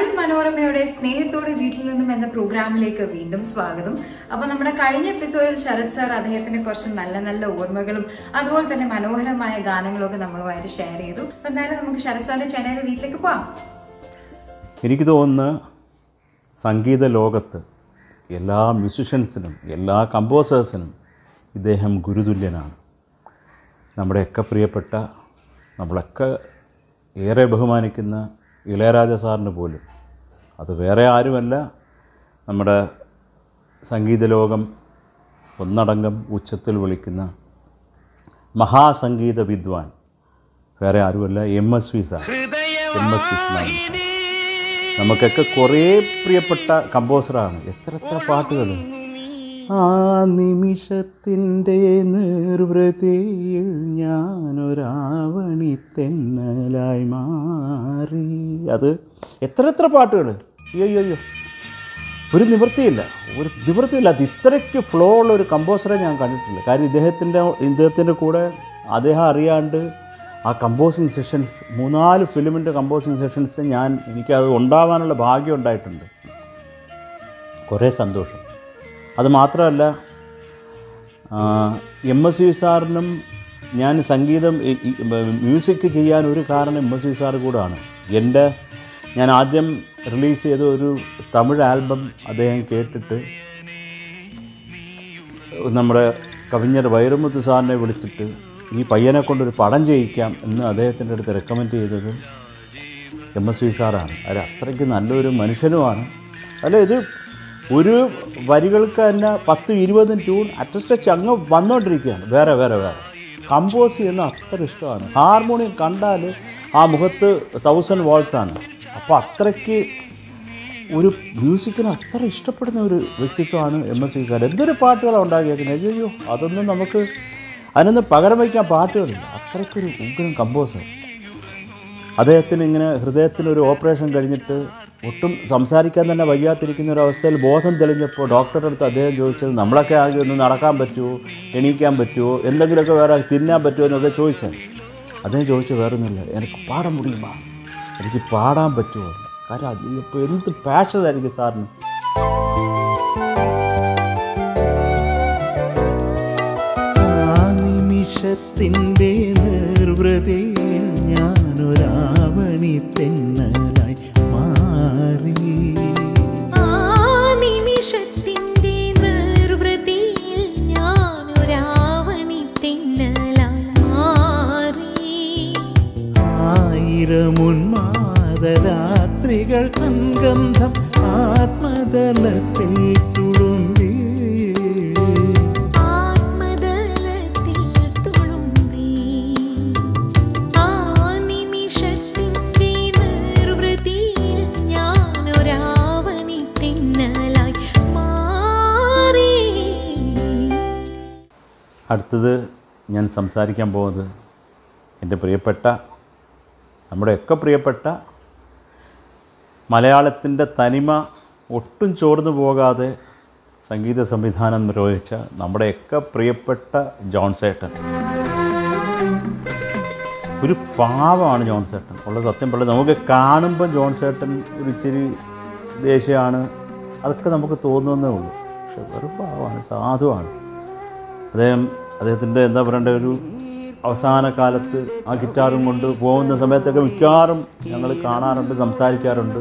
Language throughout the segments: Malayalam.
മഴവിൽ മനോരമയുടെ സ്നേഹത്തോടെ വീട്ടിൽ നിന്നും എന്ന പ്രോഗ്രാമിലേക്ക് വീണ്ടും സ്വാഗതം അപ്പൊ നമ്മുടെ കഴിഞ്ഞ എപ്പിസോഡിൽ ശരത് സാർ അദ്ദേഹത്തിന്റെ കുറച്ച് നല്ല നല്ല ഓർമ്മകളും അതുപോലെ തന്നെ മനോഹരമായ ഗാനങ്ങളും ഒക്കെ നമ്മളുമായിട്ട് ഷെയർ ചെയ്തു അപ്പൊ എന്തായാലും നമുക്ക് ശരത് സാറിന്റെ ചെന്നൈയിലെ വീട്ടിലേക്ക് പോവാം എനിക്ക് തോന്നുന്നു സംഗീത ലോകത്ത് എല്ലാ മ്യൂസിഷ്യൻസിനും എല്ലാ കമ്പോസേഴ്സിനും ഇദ്ദേഹം ഗുരുതുല്യനാണ് നമ്മുടെയൊക്കെ പ്രിയപ്പെട്ട നമ്മളൊക്കെ ഏറെ ബഹുമാനിക്കുന്ന ഇളയരാജ സാറിന് പോലും അത് വേറെ ആരുമല്ല നമ്മുടെ സംഗീത ലോകം ഒന്നടങ്കം ഉച്ചത്തിൽ വിളിക്കുന്ന മഹാസംഗീത വിദ്വാൻ വേറെ ആരുമല്ല M S V sir M S Viswanathan sir നമുക്കൊക്കെ കുറേ പ്രിയപ്പെട്ട കമ്പോസറാണ് എത്ര എത്ര പാട്ടുകൾ ആ നിമിഷത്തിൻ്റെ നിർവൃതിയിൽ ഞാനൊരാവണി തെന്നലായി മാറി അത് എത്ര എത്ര പാട്ടുകൾ അയ്യോ അയ്യോ അയ്യോ ഒരു നിവൃത്തിയില്ല ഒരു നിവൃത്തിയില്ല അത് ഇത്രയ്ക്ക് ഫ്ലോ ഉള്ള ഒരു കമ്പോസറെ ഞാൻ കണ്ടിട്ടില്ല കാര്യം ഇദ്ദേഹത്തിൻ്റെ ഇദ്ദേഹത്തിൻ്റെ കൂടെ അദ്ദേഹം അറിയാണ്ട് ആ കമ്പോസിങ് സെഷൻസ് മൂന്നാല് ഫിലിമിൻ്റെ കമ്പോസിങ് സെഷൻസ് ഞാൻ എനിക്കത് ഉണ്ടാവാനുള്ള ഭാഗ്യം ഉണ്ടായിട്ടുണ്ട് കുറേ സന്തോഷം അത് മാത്രമല്ല എം എസ് വി സാറിനും ഞാൻ സംഗീതം ഈ- ഈ മ്യൂസിക് ചെയ്യാൻ ഒരു കാരണം എം എസ് വി സാർ കൂടാണ് എൻ്റെ ഞാൻ ആദ്യം റിലീസ് ചെയ്ത ഒരു തമിഴ് ആൽബം അദ്ദേഹം കേട്ടിട്ട് നമ്മുടെ കവിഞ്ഞർ വൈരമുത്ത് സാറിനെ വിളിച്ചിട്ട് ഈ പയ്യനെ കൊണ്ടൊരു പടം ചെയ്യിക്കാം എന്ന് അദ്ദേഹത്തിൻ്റെ അടുത്ത് റെക്കമെൻഡ് ചെയ്തത് എം എസ് വി സാറാണ് അത് അത്രയ്ക്ക് നല്ലൊരു മനുഷ്യനുമാണ് അല്ല ഇത് ഒരു വരികൾക്ക് തന്നെ പത്ത് ഇരുപതും ട്യൂൺ അറ്റസ്റ്റച്ച് അങ്ങ് വന്നുകൊണ്ടിരിക്കുകയാണ് വേറെ വേറെ വേറെ കമ്പോസ് ചെയ്യുന്ന അത്ര ഇഷ്ടമാണ് ഹാർമോണിയം കണ്ടാൽ ആ മുഖത്ത് തൗസൻഡ് വാൾസാണ് അപ്പോൾ അത്രയ്ക്ക് ഒരു മ്യൂസിക്കിന് അത്ര ഇഷ്ടപ്പെടുന്ന ഒരു വ്യക്തിത്വമാണ് എം എസ് വി സാർ എന്തൊരു പാട്ടുകളാണ് ഉണ്ടാക്കിയേക്കുന്നത് അയ്യോ അതൊന്നും നമുക്ക് അതിനൊന്നും പകരം വയ്ക്കാൻ പാട്ടുകളില്ല അത്രയ്ക്കൊരു ഉഗ്രം കമ്പോസർ അദ്ദേഹത്തിന് ഇങ്ങനെ ഹൃദയത്തിനൊരു ഓപ്പറേഷൻ കഴിഞ്ഞിട്ട് ഒട്ടും സംസാരിക്കാൻ തന്നെ വയ്യാത്തിരിക്കുന്ന ഒരു അവസ്ഥയിൽ ബോധം തെളിഞ്ഞപ്പോൾ ഡോക്ടറുടെ അടുത്ത് അദ്ദേഹം ചോദിച്ചത് നമ്മളൊക്കെ ആകെ ഒന്ന് നടക്കാൻ പറ്റുമോ എണീക്കാൻ പറ്റുമോ എന്തെങ്കിലുമൊക്കെ വേറെ തിന്നാൻ പറ്റുമോ എന്നൊക്കെ ചോദിച്ചത് അദ്ദേഹം ചോദിച്ചു വേറൊന്നുമില്ല എനിക്ക് പാടാൻ മുടിയുമോ എനിക്ക് പാടാൻ പറ്റുമോ കാരണം അത് ഇപ്പോൾ എന്ത് പാഷനായിരിക്കും സാറിന് ആ നിമിഷത്തിൻ്റെ നിർവൃതിയിൽ ഞാനൊരാവണി തെന്നലായി മാറി ആ നിമിഷത്തിൻ്റെ നിർവൃതിയിൽ ഞാനൊരാവണി തെന്നലായി മാറി ആയിരമുന്മാതരാത്രികൾ തൻഗന്ധം ആത്മതലത്തിൽ തുളുമ്പി ആത്മതലത്തിൽ തുളുമ്പി ആ നിമിഷത്തിൻ്റെ നിർവൃതിയിൽ ഞാനൊരാവണി തെന്നലായി മാറി അടുത്തത് ഞാൻ സംസാരിക്കാൻ പോകുന്നത് എൻ്റെ പ്രിയപ്പെട്ട നമ്മുടെയൊക്കെ പ്രിയപ്പെട്ട മലയാളത്തിൻ്റെ തനിമ ഒട്ടും ചോർന്നു പോകാതെ സംഗീത സംവിധാനം നിർവഹിച്ച നമ്മുടെയൊക്കെ പ്രിയപ്പെട്ട ജോൺസേട്ടൻ ഒരു പാവമാണ് ജോൺസേട്ടൻ ഉള്ള സത്യം പറയുന്നത് നമുക്ക് കാണുമ്പോൾ ജോൺസേട്ടൻ ഒരു ഇച്ചിരി ദേഷ്യമാണ് അതൊക്കെ നമുക്ക് തോന്നുന്നേ ഉള്ളൂ പക്ഷെ വെറും പാവമാണ് സാധുവാണ് അദ്ദേഹം അദ്ദേഹത്തിൻ്റെ എന്താ പറയണ്ട ഒരു അവസാന കാലത്ത് ആ ഗിറ്റാറും കൊണ്ട് പോകുന്ന സമയത്തൊക്കെ മിക്കവാറും ഞങ്ങൾ കാണാറുണ്ട് സംസാരിക്കാറുണ്ട്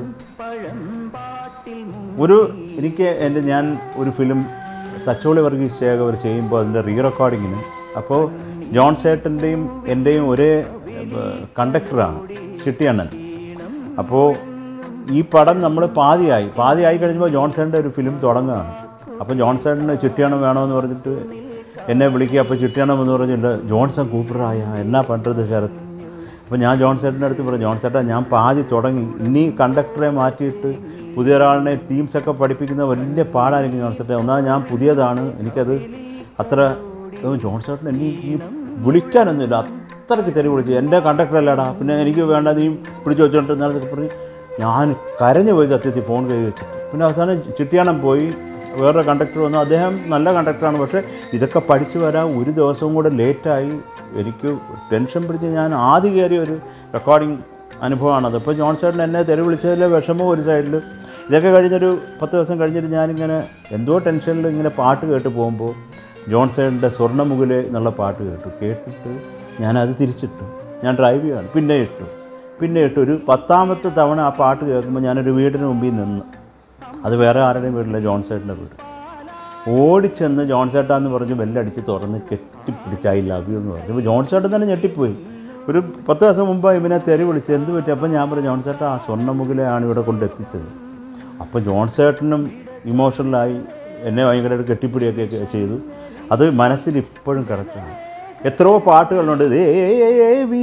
ഒരു എനിക്ക് എൻ്റെ ഞാൻ ഒരു ഫിലിം തച്ചോളി വർഗീസ് ചേകവർ ചെയ്യുമ്പോൾ അതിൻ്റെ റീ റെക്കോർഡിങ്ങിന് അപ്പോൾ ജോൺ സേട്ടൻ്റെയും എൻ്റെയും ഒരേ കണ്ടക്ടറാണ് ചിട്ടിയണ്ണൻ അപ്പോൾ ഈ പടം നമ്മൾ പാതിയായി പാതിയായി കഴിഞ്ഞപ്പോൾ ജോൺസേട്ടൻ്റെ ഒരു ഫിലിം തുടങ്ങുകയാണ് അപ്പോൾ ജോൺസേട്ടന് ചിട്ടിയണം വേണമെന്ന് പറഞ്ഞിട്ട് എന്നെ വിളിക്കുക അപ്പോൾ ചിട്ടിയണം എന്ന് പറഞ്ഞില്ല ജോൺസൺ കൂപ്പറായ എന്നാ പണ്ടത് ശരത്ത് അപ്പോൾ ഞാൻ ജോൺസേട്ടൻ്റെ അടുത്ത് പറഞ്ഞു ജോൺസേട്ടാ ഞാൻ പാതി തുടങ്ങി ഇനി കണ്ടക്ടറെ മാറ്റിയിട്ട് പുതിയ ഒരാളിനെ തീംസൊക്കെ പഠിപ്പിക്കുന്ന വലിയ പാടായിരിക്കും ജോൺസേട്ടൻ ഒന്നാമത് ഞാൻ പുതിയതാണ് എനിക്കത് അത്ര ഓ, ജോൺസേട്ടൻ എന്നെ ഈ വിളിക്കാനൊന്നുമില്ല അത്രയ്ക്ക് തെറി വിളിച്ചു എൻ്റെ കണ്ടക്ടർ അല്ലടാ പിന്നെ എനിക്ക് വേണ്ട നീ പിടിച്ചു വെച്ചോണ്ട് എന്നൊക്കെ പറഞ്ഞ് ഞാൻ കരഞ്ഞു പോയി സത്യത്തിൽ ഫോൺ കൈ വെച്ചിട്ട് പിന്നെ അവസാനം ചിട്ടിയാണം പോയി വേറൊരു കണ്ടക്ടർ വന്നു അദ്ദേഹം നല്ല കണ്ടക്ടറാണ് പക്ഷേ ഇതൊക്കെ പഠിച്ചു വരാൻ ഒരു ദിവസവും കൂടെ ലേറ്റായി എനിക്ക് ടെൻഷൻ പിടിച്ച് ഞാൻ ആദ്യം കയറിയ ഒരു റെക്കോർഡിങ് അനുഭവമാണത് ഇപ്പോൾ ജോൺ ചേട്ടൻ എന്നെ തെറി വിളിച്ചതിലെ വിഷമം ഒരു സൈഡിൽ ഇതൊക്കെ കഴിഞ്ഞൊരു പത്ത് ദിവസം കഴിഞ്ഞിട്ട് ഞാനിങ്ങനെ എന്തോ ടെൻഷനിൽ ഇങ്ങനെ പാട്ട് കേട്ട് പോകുമ്പോൾ ജോൺ സേട്ടൻ്റെ സ്വർണ്ണമുകിലെ എന്നുള്ള പാട്ട് കേട്ടു കേട്ടിട്ട് ഞാനത് തിരിച്ചിട്ടു ഞാൻ ഡ്രൈവ് ചെയ്യാണ് പിന്നെ ഇട്ടു പിന്നെ ഇട്ടു ഒരു പത്താമത്തെ തവണ ആ പാട്ട് കേൾക്കുമ്പോൾ ഞാനൊരു വീടിന് മുമ്പിൽ നിന്ന് അത് വേറെ ആരുടെയും വീട്ടില്ല ജോൺ സേട്ടൻ്റെ വീട് ഓടിച്ചെന്ന് ജോൺ ചേട്ടാ എന്ന് പറഞ്ഞ് ബെല്ലടിച്ച് തുറന്ന് കെട്ടിപ്പിടിച്ച് ഐ ലവ് യു എന്ന് പറഞ്ഞു അപ്പോൾ ജോൺ ചേട്ടൻ തന്നെ ഞെട്ടിപ്പോയി ഒരു പത്ത് ദിവസം മുമ്പ് ഇവനെ തെറി വിളിച്ച് എന്ത് പറ്റി അപ്പം ഞാൻ പറഞ്ഞു ജോൺ ചേട്ടാ ആ സ്വർണ്ണമുഖിലെയാണ് ഇവിടെ കൊണ്ട് എത്തിച്ചത് അപ്പോൾ ജോൺ ചേട്ടനും ഇമോഷണലായി എന്നെ ഭയങ്കരമായിട്ട് കെട്ടിപ്പിടിയൊക്കെ ചെയ്തു അത് മനസ്സിൽ ഇപ്പോഴും കിടക്കുകയാണ് എത്രയോ പാട്ടുകളുണ്ട് ദേവി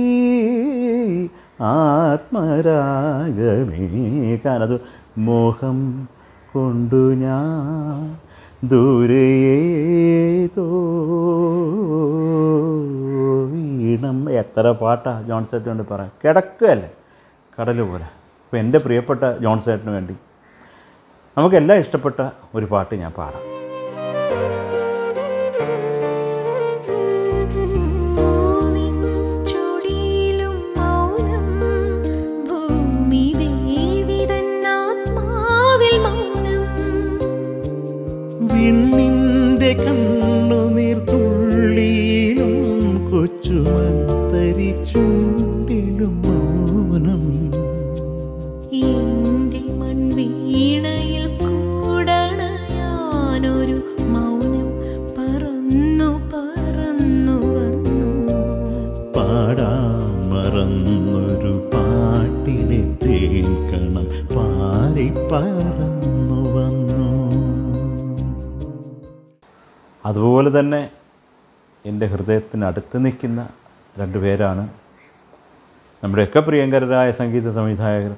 ആത്മരാഗമേകാൻ അത് മോഹം കൊണ്ടു ഞാൻ ദൂരേതോ വീണം എത്ര പാട്ടാ ജോൺ സേട്ടൻ കൊണ്ട് പറയാം കിടക്കുകയല്ലേ കടൽ പോലെ അപ്പോൾ എൻ്റെ പ്രിയപ്പെട്ട ജോൺ സേട്ടന് വേണ്ടി നമുക്കെല്ലാം ഇഷ്ടപ്പെട്ട ഒരു പാട്ട് ഞാൻ പാടാം പൂവിൻ ചുടിയിലും മൗനം ഭൂമി ദേവി തന്നാത്മാവിൽ മൗനം വിണ്ണിന്റെ കണ്ണുനീർ തുള്ളിയിലും കൊച്ചുമന്തരി ചൂണ്ടിലും മൗനം എന്റെ മൺവീണയിൽ കൂടണയാനൊരു മൗനം പറന്നു പറന്നു വന്നു പാടാൻ മറന്നൊരു പാട്ടിനെ തേക്കണം പാറി പറന്നു വന്നു അതുപോലെ തന്നെ എൻ്റെ ഹൃദയത്തിന് അടുത്ത് നിൽക്കുന്ന രണ്ട് പേരാണ് നമ്മുടെയൊക്കെ പ്രിയങ്കരരായ സംഗീത സംവിധായകർ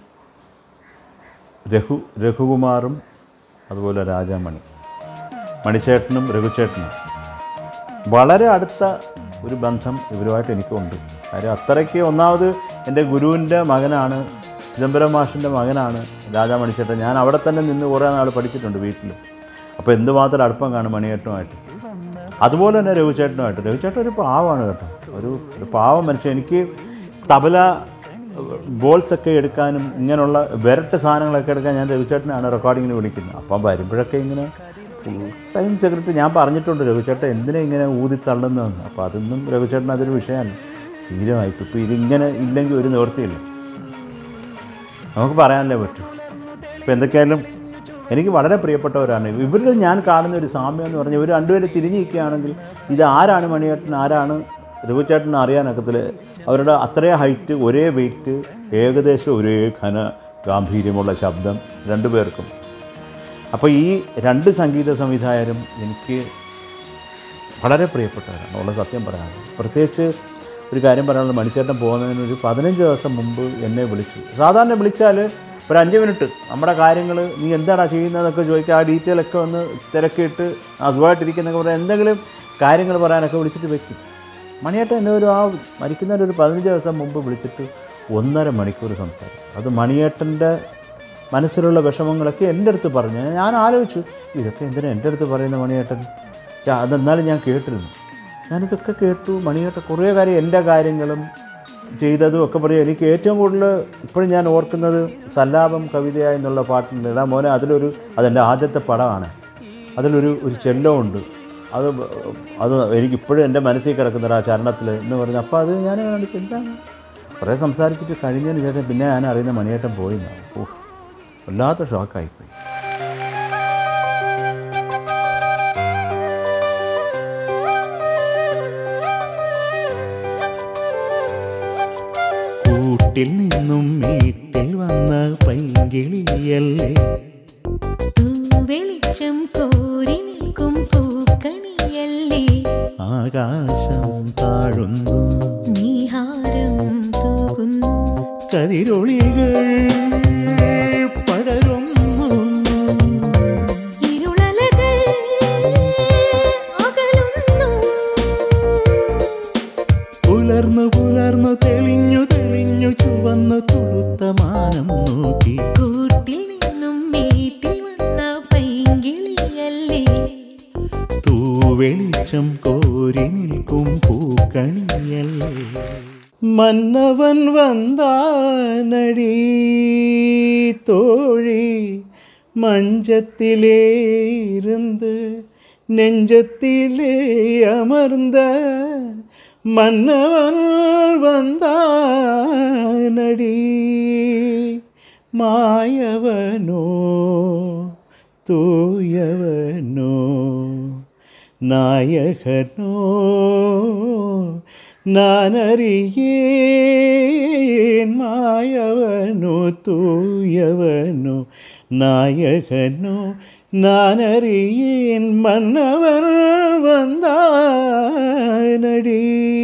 രഘു രഘുകുമാറും അതുപോലെ രാജാമണി മണിച്ചേട്ടനും രഘുചേട്ടനും വളരെ അടുത്ത ഒരു ബന്ധം ഇവരുമായിട്ട് എനിക്കുണ്ട് കാര്യം അത്രയ്ക്ക് ഒന്നാമത് എൻ്റെ ഗുരുവിൻ്റെ മകനാണ് ചിദംബരം മാഷിൻ്റെ മകനാണ് രാജാ മണിച്ചേട്ടൻ ഞാൻ അവിടെ തന്നെ നിന്ന് കുറേ നാൾ പഠിച്ചിട്ടുണ്ട് വീട്ടിൽ അപ്പോൾ എന്തുമാത്രം അടുപ്പം കാണും മണിയേട്ടനുമായിട്ട് അതുപോലെ തന്നെ രഘുചേട്ടനുമായിട്ട് രഘുചേട്ടൻ ഒരു പാവമാണ് കേട്ടോ ഒരു ഒരു പാവം മനുഷ്യൻ എനിക്ക് തബല ബോൾസ് ഒക്കെ എടുക്കാനും ഇങ്ങനെയുള്ള വിരട്ട് സാധനങ്ങളൊക്കെ എടുക്കാൻ ഞാൻ രഘുചേട്ടനാണ് റെക്കോർഡിങ്ങിന് വിളിക്കുന്നത് അപ്പം വരുമ്പോഴൊക്കെ ഇങ്ങനെ ഫുൾ ടൈം സെക്രട്ടറി ഞാൻ പറഞ്ഞിട്ടുണ്ട് രഘുചേട്ടൻ എന്തിനാ ഇങ്ങനെ ഊതി തള്ളുന്നതെന്ന് അപ്പോൾ അതൊന്നും രഘുചേട്ടൻ അതൊരു വിഷയമല്ല ശീലമായിപ്പോൾ ഇപ്പോൾ ഇതിങ്ങനെ ഇല്ലെങ്കിൽ ഒരു നിവൃത്തിയില്ല നമുക്ക് പറയാനല്ലേ പറ്റൂ ഇപ്പോൾ എന്തൊക്കെയായാലും എനിക്ക് വളരെ പ്രിയപ്പെട്ടവരാണ് ഇവരിൽ ഞാൻ കാണുന്ന ഒരു സാമ്യം എന്ന് പറഞ്ഞാൽ ഇവർ രണ്ടുപേരും തിരിഞ്ഞു നിൽക്കുകയാണെങ്കിൽ ഇത് ആരാണ് മണിയേട്ടൻ ആരാണ് രഘുചേട്ടൻ അറിയാനൊക്കത്തില്ല അവരുടെ അത്രയും ഹൈറ്റ് ഒരേ വെയിറ്റ് ഏകദേശം ഒരേ ഘന ഗാംഭീര്യമുള്ള ശബ്ദം രണ്ടു പേർക്കും അപ്പോൾ ഈ രണ്ട് സംഗീത സംവിധായകരും എനിക്ക് വളരെ പ്രിയപ്പെട്ടവരാണ് ഉള്ള സത്യം പറയാനുള്ളത് പ്രത്യേകിച്ച് ഒരു കാര്യം പറയാനുള്ളത് മണിച്ചേട്ടൻ പോകുന്നതിന് ഒരു പതിനഞ്ച് ദിവസം മുമ്പ് എന്നെ വിളിച്ചു സാധാരണ വിളിച്ചാൽ ഒരു അഞ്ച് മിനിറ്റ് നമ്മുടെ കാര്യങ്ങൾ നീ എന്താടാ ചെയ്യുന്നതെന്നൊക്കെ ചോദിക്കുക ആ ഡീറ്റെയിൽ ഒക്കെ ഒന്ന് തിരക്കിയിട്ട് അതുമായിട്ടിരിക്കുന്നൊക്കെ പറയാം എന്തെങ്കിലും കാര്യങ്ങൾ പറയാനൊക്കെ വിളിച്ചിട്ട് വെക്കും മണിയേട്ടൻ എന്നെ ഒരു ആ മരിക്കുന്നതിന് ഒരു പതിനഞ്ച് ദിവസം മുമ്പ് വിളിച്ചിട്ട് ഒന്നര മണിക്കൂർ സംസാരിച്ചു അത് മണിയേട്ടൻ്റെ മനസ്സിലുള്ള വിഷമങ്ങളൊക്കെ എൻ്റെ അടുത്ത് പറഞ്ഞു ഞാൻ ആലോചിച്ചു ഇതൊക്കെ എന്തിനാ എൻ്റെ അടുത്ത് പറയുന്ന മണിയേട്ടൻ യാ, അതെന്നാലും ഞാൻ കേട്ടിരുന്നു ഞാനിതൊക്കെ കേട്ടു മണിയേട്ടൻ കുറേ കാര്യം എൻ്റെ കാര്യങ്ങളും ചെയ്തതും ഒക്കെ പറയും എനിക്ക് ഏറ്റവും കൂടുതൽ ഇപ്പോഴും ഞാൻ ഓർക്കുന്നത് സല്ലാപം കവിതയ എന്നുള്ള പാട്ടുണ്ട് എടാ മോനെ അതിലൊരു അതെൻ്റെ ആദ്യത്തെ പടമാണ് അതിലൊരു ഒരു ചെല്ലമുണ്ട് അത് ബ- അത് എനിക്കിപ്പോഴും എൻ്റെ മനസ്സിൽ കിടക്കുന്ന ആ ചരണത്തിൽ എന്ന് പറഞ്ഞു അപ്പോൾ അത് ഞാൻ കാണിച്ചു എന്താണ് കുറേ സംസാരിച്ചിട്ട് കഴിഞ്ഞതിന് ശേഷം പിന്നെ ഞാൻ അറിയുന്ന മണിയേട്ടൻ പോയി എന്നാണ് ഓഹ് വല്ലാത്ത ഷോക്കായിപ്പോയി കൂട്ടിൽ നിന്നും വീട്ടിൽ വന്ന പൈങ്കിളിയല്ലേ വെളിച്ചം കോരി നിൽക്കും പൂക്കണിയല്ലേ ആകാശം താഴുന്നു നീഹാരം തൂകുന്നു കതിരൊളികൾ പടരുന്നു ഇരുളലകൾ അകലുന്നു പുലർന്നു പുലർന്നു തെളിഞ്ഞു തെളിഞ്ഞു ചുവന്നു തുടുത്ത മാനം നോക്കി കൂട്ടിൽ നിന്നും വീട്ടിൽ വന്ന പൈങ്കിളിയല്ലേ തൂവെളിച്ചം കോരി നിൽക്കും പൂക്കണിയല്ലേ மன்னவன் வந்தானடி தோழி மஞ்சத்திலே இருந்து நெஞ்சத்திலே அமர்ந்த மன்னவன் வந்தானடி மாயவனோ தூயவனோ நாயகனோ நான் அறியேன் மாயவனோ தூயவனோ நாயகனோ நான் அறியேன் மன்னவன் வந்தானடி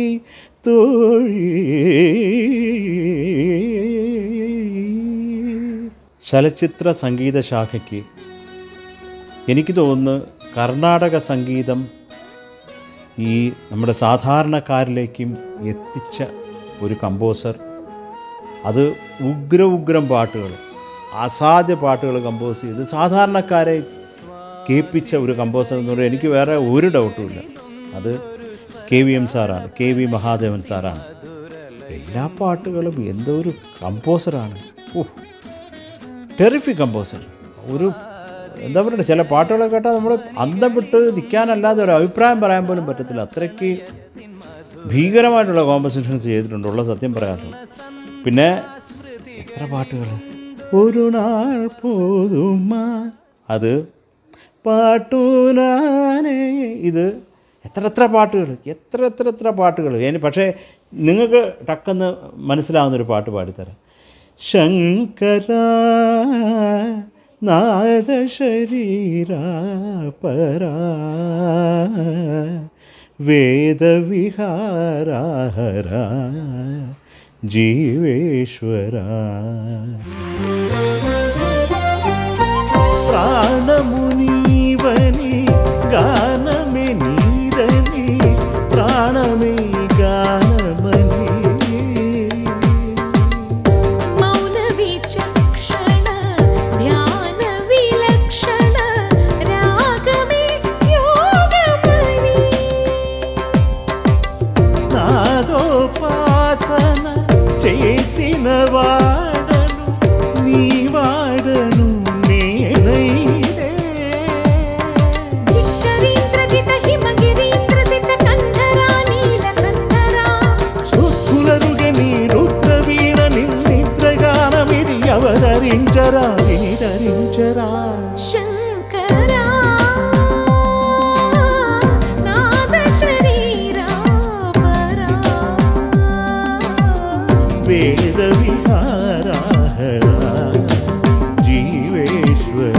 தோழி ചലച്ചിത്ര സംഗീത ശാഖയ്ക്ക് എനിക്ക് തോന്നുന്നു കർണാടക സംഗീതം ഈ നമ്മുടെ സാധാരണക്കാരിലേക്കും എത്തിച്ച ഒരു കമ്പോസർ അത് ഉഗ്ര ഉഗ്രം പാട്ടുകൾ അസാധ്യ പാട്ടുകൾ കമ്പോസ് ചെയ്ത് സാധാരണക്കാരെ കേൾപ്പിച്ച ഒരു കമ്പോസർ എന്ന് പറയുന്നത് എനിക്ക് വേറെ ഒരു ഡൗട്ടുമില്ല അത് കെ വി എം സാറാണ് കെ വി മഹാദേവൻ സാറാണ് എല്ലാ പാട്ടുകളും എന്തോ ഒരു കമ്പോസറാണ് ഓഹ് ടെറിഫിക് കമ്പോസർ ഒരു എന്താ പറയുക ചില പാട്ടുകളൊക്കെ കേട്ടാൽ നമ്മൾ അന്തം വിട്ട് നിൽക്കാനല്ലാതെ ഒരു അഭിപ്രായം പറയാൻ പോലും പറ്റത്തില്ല അത്രയ്ക്ക് ഭീകരമായിട്ടുള്ള കോമ്പസിഷൻസ് ചെയ്തിട്ടുണ്ട് ഉള്ള സത്യം പറയാറുണ്ട് പിന്നെ എത്ര പാട്ടുകൾ ഒരു നാൾ പോതുമാ അത് പാട്ടൂനാനേ ഇത് എത്ര എത്ര പാട്ടുകൾ എത്ര എത്ര എത്ര പാട്ടുകൾ ഇനി പക്ഷേ നിങ്ങൾക്ക് ടക്കെന്ന് മനസ്സിലാവുന്നൊരു പാട്ട് പാടിത്തരാം ശങ്കര നാദ ശരീര പരാ വേദവിഹാരാഹര ജീവേശ്വര പ്രാണമുനീവനി ഗാനമേ നീതനി പ്രാണമേ ഗാനമനീ മൗനവിചക്ഷണ ധ്യാനവിലക്ഷണ രാഗമേ യോഗമണി నాదోపాసన చేసిన వాడను నీ వాడను నేనైదే ధిక్కరీంద్రజిత హిమగిరీంద్రసిత కంధరా నీలకంధరా శుద్ధులరుగ నీ రుద్రవీణ నిద్రగానమిది అవతరించరా వినిధరించరా శంకరా నాద శరీరా పరా వేద విహారాహరా జీవేశ్వర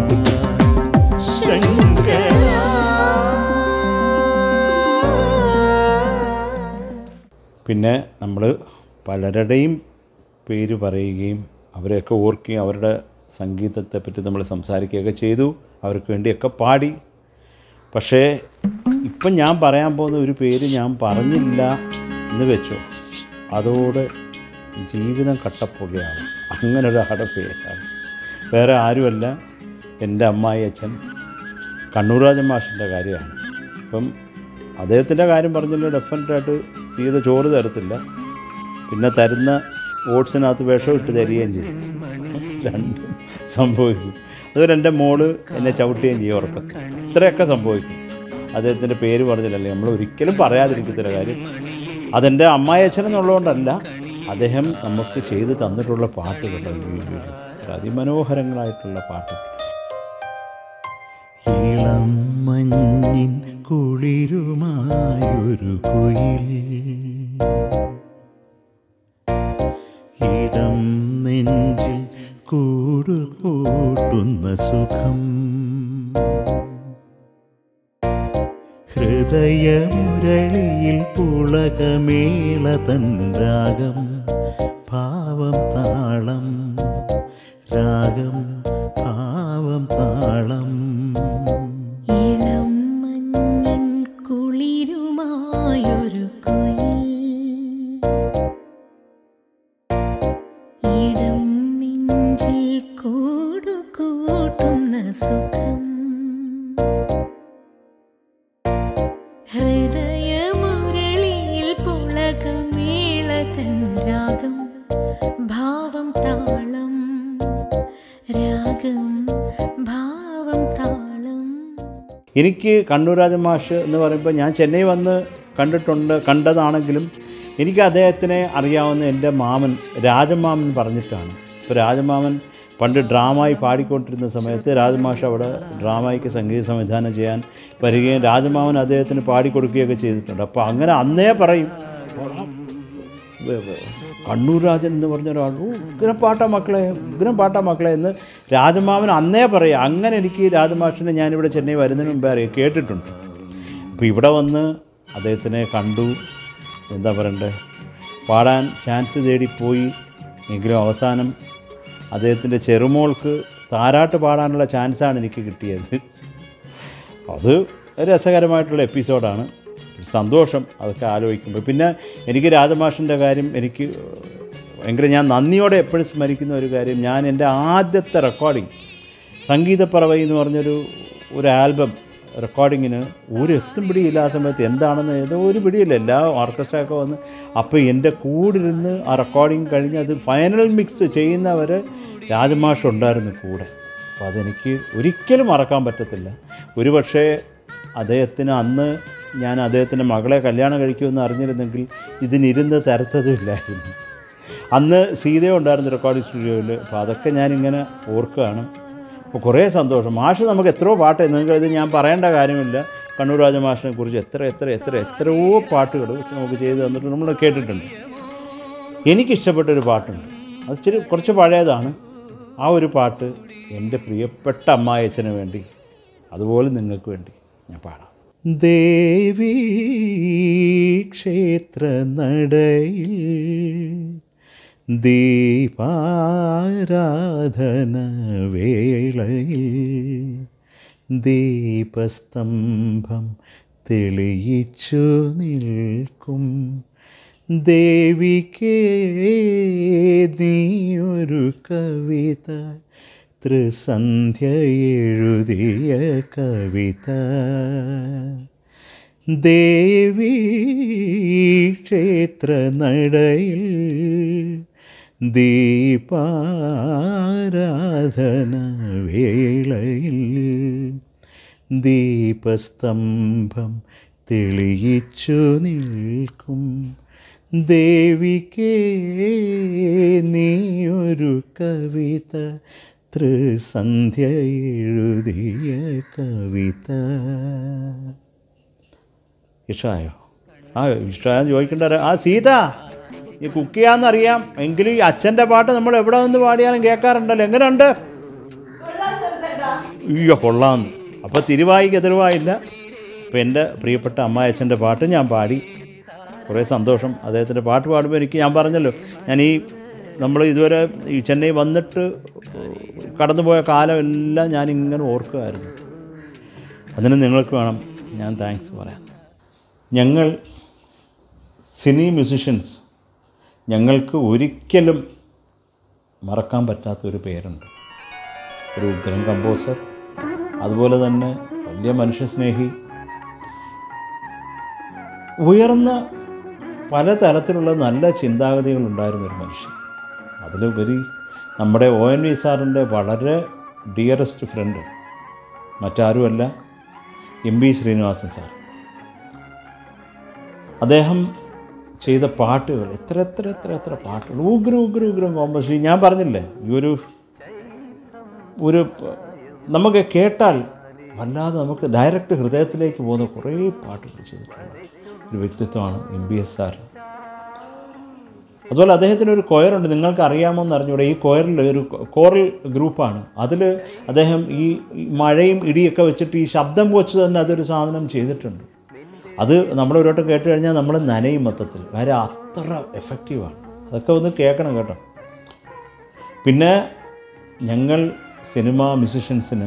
പിന്നെ നമ്മൾ പലരുടെയും പേര് പറയുകയും അവരെയൊക്കെ ഓർക്കുകയും അവരുടെ സംഗീതത്തെ പറ്റി നമ്മൾ സംസാരിക്കുകയൊക്കെ ചെയ്തു അവർക്ക് വേണ്ടിയൊക്കെ പാടി പക്ഷേ ഇപ്പം ഞാൻ പറയാൻ പോകുന്ന ഒരു പേര് ഞാൻ പറഞ്ഞില്ല എന്ന് വെച്ചോ അതോടെ ജീവിതം കട്ടപ്പുകയാണ് അങ്ങനെ ഒരാളുടെ പേരാണ് വേറെ ആരുമല്ല എൻ്റെ അമ്മായി അച്ഛൻ കണ്ണൂരാജൻ മാഷിൻ്റെ കാര്യമാണ് ഇപ്പം അദ്ദേഹത്തിൻ്റെ കാര്യം പറഞ്ഞില്ല ഡെഫിനറ്റായിട്ട് സീത ചോറ് തരത്തില്ല പിന്നെ തരുന്ന ഓട്സിനകത്ത് വിഷം ഇട്ട് തരികയും ചെയ്യും രണ്ടും സംഭവിക്കും അതുപോലെ എൻ്റെ മോള് എന്നെ ചവിട്ടുകയും ചെയ്യും ഉറക്കത്തിൽ ഇത്രയൊക്കെ സംഭവിക്കും അദ്ദേഹത്തിൻ്റെ പേര് പറഞ്ഞില്ലല്ലേ നമ്മൾ ഒരിക്കലും പറയാതിരിക്കത്തില്ല കാര്യം അതെൻ്റെ അമ്മായി അച്ഛൻ എന്നുള്ളതുകൊണ്ടല്ല അദ്ദേഹം നമുക്ക് ചെയ്ത് തന്നിട്ടുള്ള പാട്ടുകൾ അത്ര അതിമനോഹരങ്ങളായിട്ടുള്ള പാട്ടുകൾ ഇളം മഞ്ഞിൻ കുളിരുമായൊരു കുയിൽ ഇടം നെഞ്ചിൽ കൂടുകൂട്ടുന്ന സുഖം ഹൃദയമുരളിയിൽ പുളകമേള തൻ രാഗം ഭാവം താളം രാഗം ഭാവം താളം ഇളം മഞ്ഞിൻ കുളിരുമായൊരു കുയിൽ ഇടം നെഞ്ചിൽ കൂടുകൂട്ടുന്ന സുഖം ഹൃദയമുരളിയിൽ പുളകമേള തൻ രാഗം ഭാവം താളം എനിക്ക് കണ്ണൂർ രാജമാഷ് എന്ന് പറയുമ്പോൾ ഞാൻ ചെന്നൈ വന്ന് കണ്ടിട്ടുണ്ട് കണ്ടതാണെങ്കിലും എനിക്ക് അദ്ദേഹത്തിനെ അറിയാവുന്ന എൻ്റെ മാമൻ രാജമാമൻ പറഞ്ഞിട്ടാണ് ഇപ്പോൾ രാജമാമൻ പണ്ട് ഡ്രാമായി പാടിക്കൊണ്ടിരുന്ന സമയത്ത് രാജമാഷ് അവിടെ ഡ്രാമയ്ക്ക് സംഗീത സംവിധാനം ചെയ്യാൻ വരികയും രാജമാമൻ അദ്ദേഹത്തിന് പാടിക്കൊടുക്കുകയൊക്കെ ചെയ്തിട്ടുണ്ട് അപ്പോൾ അങ്ങനെ അന്നേ പറയും "എടാ, വേ- വേ- കണ്ണൂർ രാജൻ എന്ന് പറഞ്ഞ ഒരാൾ "ഓ, ഉഗ്രം പാട്ടാ മക്കളെ ഉഗ്രം പാട്ടാ മക്കളെ എന്ന് രാജമാവൻ അന്നേ പറയും അങ്ങനെ എനിക്ക് രാജമാഷിനെ ഞാനിവിടെ ചെന്നൈ വരുന്നതിന് മുമ്പേ അറിയാം കേട്ടിട്ടുണ്ട് അപ്പോൾ ഇവിടെ വന്ന് അദ്ദേഹത്തിനെ കണ്ടു എന്താ പറയണ്ടേ പാടാൻ ചാൻസ് തേടി പോയി എങ്കിലും അവസാനം അദ്ദേഹത്തിൻ്റെ ചെറുമോൾക്ക് താരാട്ട് പാടാനുള്ള ചാൻസാണ് എനിക്ക് കിട്ടിയത് അത് ഒരു രസകരമായിട്ടുള്ള എപ്പിസോഡാണ് സന്തോഷം അതൊക്കെ ആലോചിക്കുമ്പോൾ പിന്നെ എനിക്ക് രാജമാഷിൻ്റെ കാര്യം എനിക്ക് ഭയങ്കര ഞാൻ നന്ദിയോടെ എപ്പോഴും സ്മരിക്കുന്ന ഒരു കാര്യം ഞാൻ എൻ്റെ ആദ്യത്തെ റെക്കോർഡിങ് സംഗീതപ്പറവൈ എന്ന് പറഞ്ഞൊരു ഒരു ആൽബം റെക്കോർഡിങ്ങിന് ഒരു എത്തും പിടിയില്ല ആ സമയത്ത് എന്താണെന്ന് ഏതോ ഒരു പിടിയില്ല എല്ലാ ഓർക്കസ്ട്രയൊക്കെ വന്ന് അപ്പോൾ എൻ്റെ കൂടിരുന്ന് ആ റെക്കോർഡിങ് കഴിഞ്ഞ് അത് ഫൈനൽ മിക്സ് ചെയ്യുന്നവർ രാജമാഷ് ഉണ്ടായിരുന്നു കൂടെ അപ്പോൾ അതെനിക്ക് ഒരിക്കലും മറക്കാൻ പറ്റത്തില്ല ഒരുപക്ഷേ അദ്ദേഹത്തിന് അന്ന് ഞാൻ അദ്ദേഹത്തിൻ്റെ മകളെ കല്യാണം കഴിക്കുമെന്ന് അറിഞ്ഞിരുന്നെങ്കിൽ ഇതിനിരുന്ന് തരത്തതുമില്ലായിരുന്നു അന്ന് സീതയോ ഉണ്ടായിരുന്നു റെക്കോർഡിംഗ് സ്റ്റുഡിയോയിൽ അപ്പോൾ അതൊക്കെ ഞാനിങ്ങനെ ഓർക്കുകയാണ് അപ്പോൾ കുറേ സന്തോഷം മാഷ് നമുക്ക് എത്രയോ പാട്ട് നിങ്ങൾക്ക് ഇത് ഞാൻ പറയേണ്ട കാര്യമില്ല കണ്ണൂർ രാജ മാഷിനെ കുറിച്ച് എത്ര എത്ര എത്ര എത്രയോ പാട്ടുകൾ നമുക്ക് ചെയ്ത് തന്നിട്ട് നമ്മൾ കേട്ടിട്ടുണ്ട് എനിക്കിഷ്ടപ്പെട്ടൊരു പാട്ടുണ്ട് അത് ഇച്ചിരി കുറച്ച് പഴയതാണ് ആ ഒരു പാട്ട് എൻ്റെ പ്രിയപ്പെട്ട അമ്മായച്ചന് വേണ്ടി അതുപോലെ നിങ്ങൾക്ക് വേണ്ടി ഞാൻ പാടാം ദേവീ ക്ഷേത്ര നടയിൽ ദീപാരാധന വേളയിൽ ദീപസ്തംഭം തെളിയിച്ചു നിൽക്കും ദേവിക്കേ നീയൊരു കവിത ത്രിസന്ധ്യ എഴുതിയ കവിത ദേവി ക്ഷേത്ര നടയിൽ ദീപാരാധന വേളയിൽ ദീപസ്തംഭം തെളിയിച്ചു നിൽക്കും ദേവിക്കേ നീയൊരു കവിത ത്രിസന്ധ്യ എഴുതിയ കവിത ഇഷ്ടമായോ ആ ഇഷ്ടമായെന്ന് ചോദിക്കേണ്ട ആ സീത ഈ കുക്ക് ചെയ്യാമെന്നറിയാം എങ്കിലും ഈ അച്ഛൻ്റെ പാട്ട് നമ്മൾ എവിടെ നിന്ന് പാടിയാലും കേൾക്കാറുണ്ടല്ലോ എങ്ങനെയുണ്ട് അയ്യോ കൊള്ളാമെന്ന് അപ്പോൾ തിരുവായിക്ക് എതിർവായില്ല അപ്പോൾ എൻ്റെ പ്രിയപ്പെട്ട അമ്മായച്ഛൻ്റെ പാട്ട് ഞാൻ പാടി കുറേ സന്തോഷം അദ്ദേഹത്തിൻ്റെ പാട്ട് പാടുമ്പോൾ എനിക്ക് ഞാൻ പറഞ്ഞല്ലോ ഞാൻ ഈ നമ്മൾ ഇതുവരെ ഈ ചെന്നൈ വന്നിട്ട് കടന്നുപോയ കാലം എല്ലാം ഞാൻ ഇങ്ങനെ ഓർക്കുമായിരുന്നു അതിന് നിങ്ങൾക്ക് വേണം ഞാൻ താങ്ക്സ് പറയാൻ ഞങ്ങൾ സിനി മ്യൂസിഷ്യൻസ് ഞങ്ങൾക്ക് ഒരിക്കലും മറക്കാൻ പറ്റാത്ത ഒരു പേരുണ്ട് ഒരു ഉഗ്രം കമ്പോസർ അതുപോലെ തന്നെ വലിയ മനുഷ്യസ്നേഹി ഉയർന്ന പലതരത്തിലുള്ള നല്ല ചിന്താഗതികൾ ഉണ്ടായിരുന്ന ഒരു മനുഷ്യൻ അതിലുപരി നമ്മുടെ ഒ എൻ വി സാറിൻ്റെ വളരെ ഡിയറസ്റ്റ് ഫ്രണ്ട് മറ്റാരുമല്ല എം ബി ശ്രീനിവാസൻ സാർ അദ്ദേഹം ചെയ്ത പാട്ടുകൾ എത്ര എത്ര എത്ര എത്ര പാട്ടുകൾ ഉഗ്ര ഉഗ്ര ഉഗ്രം കോമ്പസ് ഞാൻ പറഞ്ഞില്ലേ ഈ ഒരു ഒരു പ- നമുക്ക് കേട്ടാൽ വല്ലാതെ നമുക്ക് ഡയറക്റ്റ് ഹൃദയത്തിലേക്ക് പോകുന്ന കുറേ പാട്ടുകൾ ചെയ്തിട്ടുള്ള ഒരു വ്യക്തിത്വമാണ് എം ബി എസ് സാർ അതുപോലെ അദ്ദേഹത്തിന് ഒരു കൊയറുണ്ട് നിങ്ങൾക്ക് അറിയാമോ എന്ന് അറിഞ്ഞൂടെ ഈ കൊയറിൽ ഒരു കോറൽ ഗ്രൂപ്പാണ് അതിൽ അദ്ദേഹം ഈ ഈ മഴയും ഇടിയൊക്കെ വെച്ചിട്ട് ഈ ശബ്ദം വെച്ച് തന്നെ അതൊരു സാധനം ചെയ്തിട്ടുണ്ട് അത് നമ്മൾ ഒരു വട്ടം കേട്ട് കഴിഞ്ഞാൽ നമ്മൾ നനയും മൊത്തത്തിൽ കാര്യം അത്ര എഫക്റ്റീവാണ് അതൊക്കെ ഒന്ന് കേൾക്കണം കേട്ടോ പിന്നെ ഞങ്ങൾ സിനിമ മ്യൂസിഷ്യൻസിന്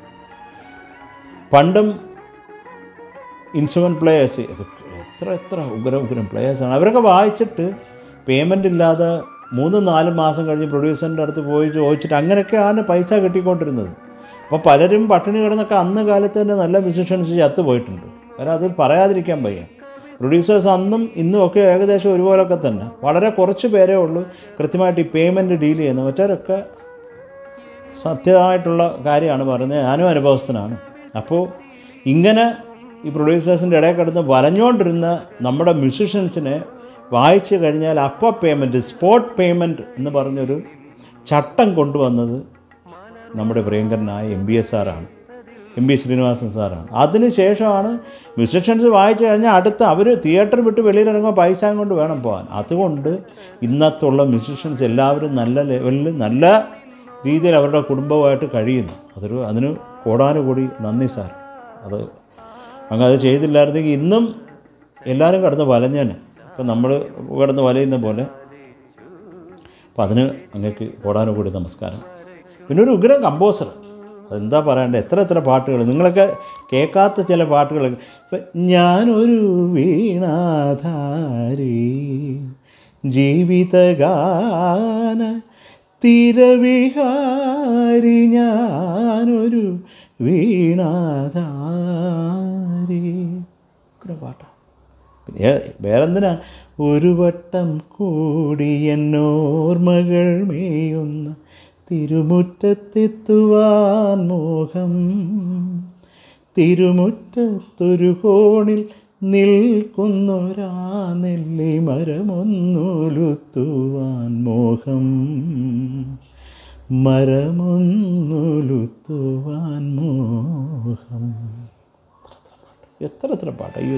പണ്ടും ഇൻസ്ട്രുമെൻറ്റ് പ്ലേയേഴ്സ് എത്ര എത്ര ഉഗ്രം ഉഗ്രം പ്ലേയേഴ്സാണ് അവരൊക്കെ വായിച്ചിട്ട് പേയ്മെൻ്റ് ഇല്ലാതെ മൂന്നും നാലും മാസം കഴിഞ്ഞ് പ്രൊഡ്യൂസറിൻ്റെ അടുത്ത് പോയി ചോദിച്ചിട്ട് അങ്ങനെയൊക്കെയാണ് പൈസ കിട്ടിക്കൊണ്ടിരുന്നത് അപ്പോൾ പലരും പട്ടിണി കിടന്നൊക്കെ അന്ന് കാലത്ത് തന്നെ നല്ല മ്യൂസിഷ്യൻസ് ചത്തു പോയിട്ടുണ്ട് കാരണം അത് പറയാതിരിക്കാൻ വയ്യ പ്രൊഡ്യൂസേഴ്സ് അന്നും ഇന്നും ഒക്കെ ഏകദേശം ഒരുപോലൊക്കെ തന്നെ വളരെ കുറച്ച് പേരേ ഉള്ളൂ കൃത്യമായിട്ട് ഈ പേയ്മെൻറ്റ് ഡീൽ ചെയ്യുന്നത് മറ്റവരൊക്കെ സത്യമായിട്ടുള്ള കാര്യമാണ് പറയുന്നത് ഞാനും അനുഭവസ്ഥനാണ് അപ്പോൾ ഇങ്ങനെ ഈ പ്രൊഡ്യൂസേഴ്സിൻ്റെ ഇടയിൽ കിടന്ന് വലഞ്ഞുകൊണ്ടിരുന്ന നമ്മുടെ മ്യൂസിഷ്യൻസിനെ വായിച്ചു കഴിഞ്ഞാൽ അപ്പ പേയ്മെൻറ്റ് സ്പോട്ട് പേയ്മെൻറ്റ് എന്ന് പറഞ്ഞൊരു ചട്ടം കൊണ്ടുവന്നത് നമ്മുടെ പ്രിയങ്കരനായ എം ബി എസ് സാറാണ് എം ബി ശ്രീനിവാസൻ സാറാണ് അതിനുശേഷമാണ് മ്യൂസിഷ്യൻസ് വായിച്ചു കഴിഞ്ഞാൽ അടുത്ത അവർ തിയേറ്റർ വിട്ട് വെളിയിലിറങ്ങുമ്പോൾ പൈസ കൊണ്ട് വേണം പോകാൻ അതുകൊണ്ട് ഇന്നത്തുള്ള മ്യൂസിഷ്യൻസ് എല്ലാവരും നല്ല ലെവലിൽ നല്ല രീതിയിൽ അവരുടെ കുടുംബമായിട്ട് കഴിയുന്നു അതൊരു അതിന് കോടാനുകൂടി നന്ദി സാർ അത് അങ്ങ് അത് ചെയ്തില്ലായിരുന്നെങ്കിൽ ഇന്നും എല്ലാവരും കിടന്ന് വലഞ്ഞേനെ ഇപ്പം നമ്മൾ കിടന്ന് വലയുന്ന പോലെ അപ്പം അതിന് അങ്ങേക്ക് കോടാനുകൂടി നമസ്കാരം പിന്നെ ഒരു ഉഗ്രം കമ്പോസർ അതെന്താ പറയണ്ടേ എത്ര എത്ര പാട്ടുകൾ നിങ്ങളൊക്കെ കേൾക്കാത്ത ചില പാട്ടുകൾ ഇപ്പം ഞാനൊരു വീണാധാരി ജീവിതഗാന തിരവിഹാരി ഞാനൊരു വീണാധാരി ഉഗ്രം പാട്ടാ പിന്നെ വേറെന്തിനാ ഒരു വട്ടം കൂടി എന്നോർമ്മകൾ മേയുന്ന തിരുമുറ്റത്തെത്തുവാൻ മോഹം തിരുമുറ്റത്തൊരു കോണിൽ നിൽക്കുന്നൊരാ നെല്ലി മരമൊന്നുലുത്തുവാൻ മോഹം മരമൊന്നുലുത്തുവാൻ മോഹം എത്ര എത്ര പാട്ട് അയ്യോ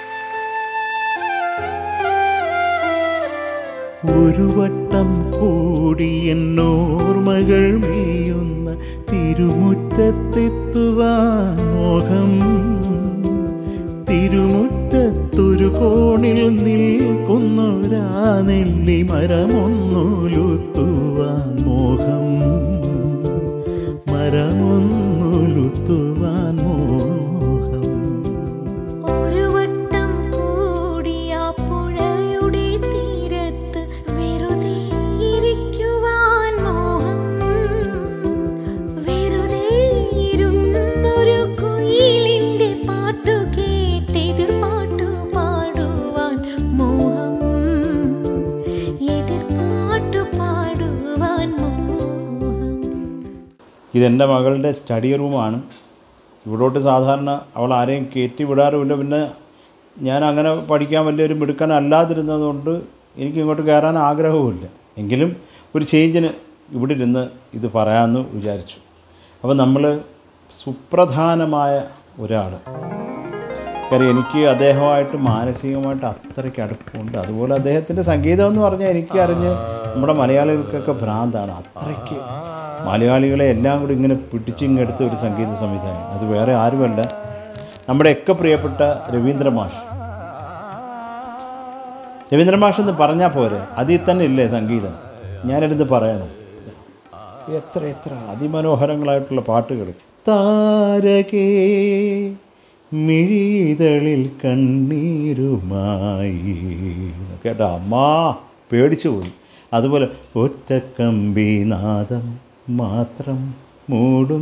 ഒരു വട്ടം കൂടി എന്നോർമ്മകൾ മേയുന്ന തിരുമുറ്റത്തെത്തുവാൻ മോഹം തിരുമുറ്റത്തൊരു കോണിൽ നിൽക്കുന്നൊരാ നെല്ലി മരമൊന്നുലുത്തുവാൻ മോഹം മരമൊന്നുലുത്തുവാൻ മോഹം ഒരു വട്ടം കൂടിയ പുഴയുടെ തീരത്ത് വെറുതെ ഇരിക്കുവാൻ മോഹം വെറുതെ ഇരുന്നൊരു കുയിലിന്റെ പാട്ടു കേട്ടെതിർ പാട്ടു പാടുവാൻ മോഹം എതിർ പാട്ടു പാടുവാൻ മോഹം ഇതെൻ്റെ മകളുടെ സ്റ്റഡി റൂമാണ് ഇവിടോട്ട് സാധാരണ അവൾ ആരെയും കയറ്റി വിടാറുമില്ല പിന്നെ ഞാൻ അങ്ങനെ പഠിക്കാൻ വലിയൊരു മിടുക്കൻ അല്ലാതിരുന്നതുകൊണ്ട് എനിക്ക് ഇങ്ങോട്ട് കയറാൻ ആഗ്രഹവുമില്ല എങ്കിലും ഒരു ചേഞ്ചിന് ഇവിടെ ഇരുന്ന് ഇത് പറയാമെന്ന് വിചാരിച്ചു അപ്പോൾ നമ്മൾ സുപ്രധാനമായ ഒരാൾ കാര്യം എനിക്ക് അദ്ദേഹമായിട്ട് മാനസികമായിട്ട് അത്രയ്ക്ക് അടുപ്പമുണ്ട് അതുപോലെ അദ്ദേഹത്തിൻ്റെ സംഗീതം എന്ന് പറഞ്ഞാൽ എനിക്ക് അറിഞ്ഞ് നമ്മുടെ മലയാളികൾക്കൊക്കെ ഭ്രാന്താണ് അത്രയ്ക്ക് മലയാളികളെ എല്ലാം കൂടി ഇങ്ങനെ പിടിച്ചിങ്ങെടുത്ത ഒരു സംഗീത സംവിധാനം അത് വേറെ ആരുമല്ല നമ്മുടെയൊക്കെ പ്രിയപ്പെട്ട രവീന്ദ്ര മാഷ് രവീന്ദ്ര മാഷ് എന്ന് പറഞ്ഞാൽ പോരെ അതിൽ തന്നെ ഇല്ലേ സംഗീതം ഞാനെടുത്ത് പറയണം എത്ര എത്ര അതിമനോഹരങ്ങളായിട്ടുള്ള പാട്ടുകൾ താരകേ മിഴിതളിൽ കണ്ണീരുമായി കേട്ടോ അമ്മാ പേടിച്ചു പോയി അതുപോലെ ഒറ്റക്കമ്പീനാദം മാത്രം മൂടും